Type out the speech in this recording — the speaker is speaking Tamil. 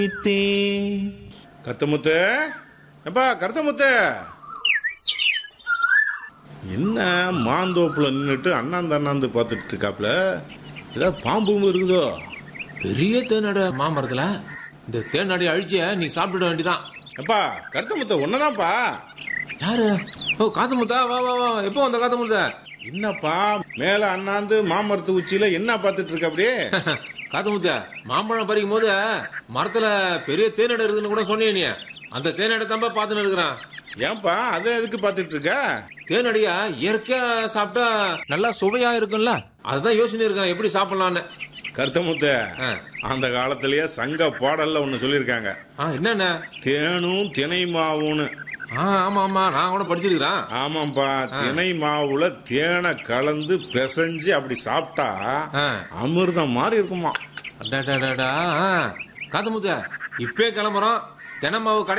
கருத்தமுத்து எப்பா கருத்தமுத்து என்ன மாந்தோப்புல நின்றுட்டு அண்ணாந்து அண்ணாந்து பார்த்துட்டு இருக்காப்ல ஏதாவது பாம்பு இருக்குதோ பெரிய தேனடை மாமரத்துல இந்த தேனடை அழிச்சிய நீ சாப்பிட வேண்டியதான் எப்பா கருத்தமுத்த ஒன்னதான்ப்பா யாரு ஓ காத்து முத்தா வா வா வா எப்போ வந்த காத்து முத்தா என்னப்பா மேல அண்ணாந்து மாமரத்து உச்சியில என்ன பார்த்துட்டு இருக்க அப்படியே காத்து முத்தா மாம்பழம் பறிக்கும் போது மரத்துல பெரிய தேனடை இருக்குன்னு கூட சொன்னீங்க நீ அந்த தேனடை தம்பா பார்த்துன்னு இருக்கிறான் ஏன்பா அதை எதுக்கு பார்த்துட்டு இருக்க தேனடியா இயற்கையா சாப்பிட்டா நல்லா சுவையா இருக்கும்ல அதுதான் யோசனை இருக்கேன் எப்படி சாப்பிடலான்னு கருத்தமுத்த ஆ. அந்த காலத்திலேயே சங்க பாடல்ல ஒன்னு சொல்லியிருக்காங்க ஆ என்னண்ணே தேனும் தினை மாவுன்னு ஆ ஆமா ஆமா நான் கூட படிச்சிருக்கிறேன் ஆமாப்பா தினை மாவுல தேனை கலந்து பிசைஞ்சு அப்படி சாப்பிட்டா ஆ. அமிர்தம் மாதிரி இருக்குமா அடாடாடாடா காத்து முத்த இப்பே கிளம்புறோம் தினமாவு கடை